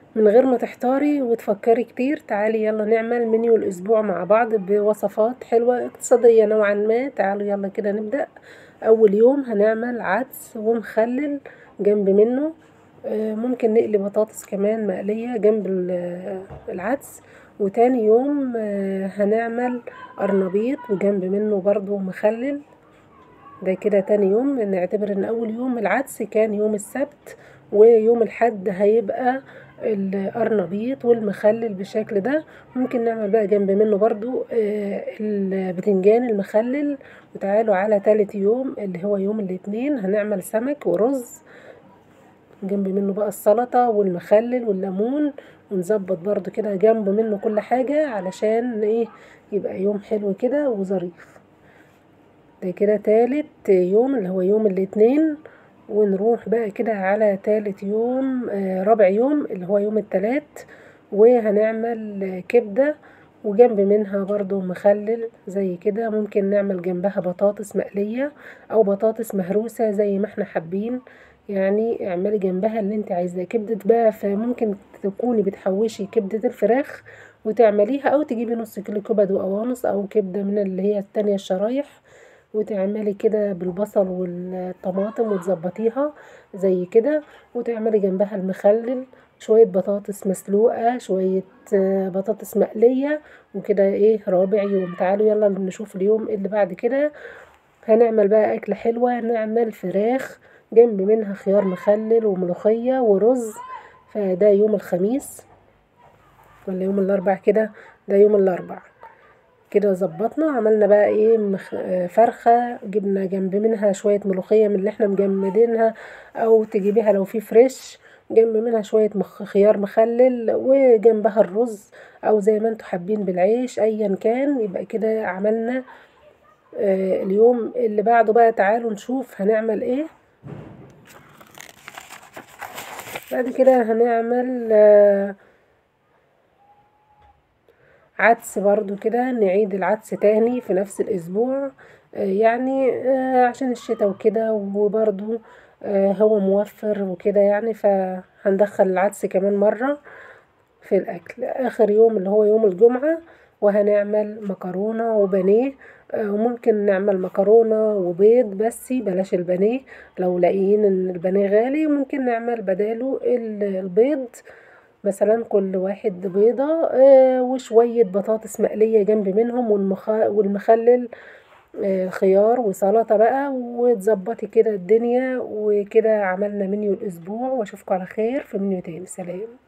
من غير ما تحتاري وتفكري كتير تعالي يلا نعمل منيو الأسبوع مع بعض بوصفات حلوة اقتصادية نوعا ما تعالوا يلا كده نبدأ أول يوم هنعمل عدس ومخلل جنب منه ممكن نقلي بطاطس كمان مقلية جنب العدس وتاني يوم هنعمل قرنبيط وجنب منه برضو مخلل ده كده تاني يوم نعتبر ان اول يوم العدس كان يوم السبت ويوم الحد هيبقى القرنبيط والمخلل بالشكل ده ممكن نعمل بقى جنب منه برضو البتنجان المخلل وتعالوا على تالت يوم اللي هو يوم الاثنين هنعمل سمك ورز جنب منه بقى السلطة والمخلل والليمون ونظبط برضو كده جنب منه كل حاجة علشان ايه يبقى يوم حلو كده وظريف ده كده تالت يوم اللي هو يوم الاثنين ونروح بقى كده على تالت يوم آه رابع يوم اللي هو يوم التلات وهنعمل كبدة وجنب منها برضو مخلل زي كده ممكن نعمل جنبها بطاطس مقلية او بطاطس مهروسة زي ما احنا حابين يعني اعملي جنبها اللي انت عايزاه كبدة بقى فممكن تكوني بتحوشي كبدة الفراخ وتعمليها او تجيبي نص كيلو كبد وقوانص او كبدة من اللي هي التانية الشرايح وتعملي كده بالبصل والطماطم وتظبطيها زي كده وتعملي جنبها المخلل شوية بطاطس مسلوقة شوية بطاطس مقلية وكده ايه رابع يوم تعالوا يلا نشوف اليوم اللي بعد كده هنعمل بقى أكلة حلوة نعمل فراخ جنب منها خيار مخلل وملوخية ورز فده يوم الخميس ولا يوم الأربع كده ده يوم الأربع كده ظبطنا عملنا بقى ايه مخ... فرخة جبنا جنب منها شوية ملوخية من اللي احنا مجمدينها او تجيبيها لو في فريش جنب منها شوية مخ... خيار مخلل وجنبها الرز او زي ما انتوا حابين بالعيش ايا كان يبقى كده عملنا آه اليوم اللي بعده بقى تعالوا نشوف هنعمل ايه بعد كده هنعمل آه عدس برضو كده نعيد العدس تاني في نفس الأسبوع يعني عشان الشتا وكده وبرضو هو موفر وكده يعني فهندخل العدس كمان مرة في الأكل آخر يوم اللي هو يوم الجمعة وهنعمل مكرونة وبانيه وممكن نعمل مكرونة وبيض بس بلاش البانيه لو لاقيين ان البانيه غالي ممكن نعمل بداله البيض مثلا كل واحد بيضة آه وشوية بطاطس مقلية جنب منهم والمخ... والمخلل آه خيار وسلطة بقى وتظبطي كده الدنيا وكده عملنا منيو الأسبوع واشوفكم على خير في منيو تاني سلام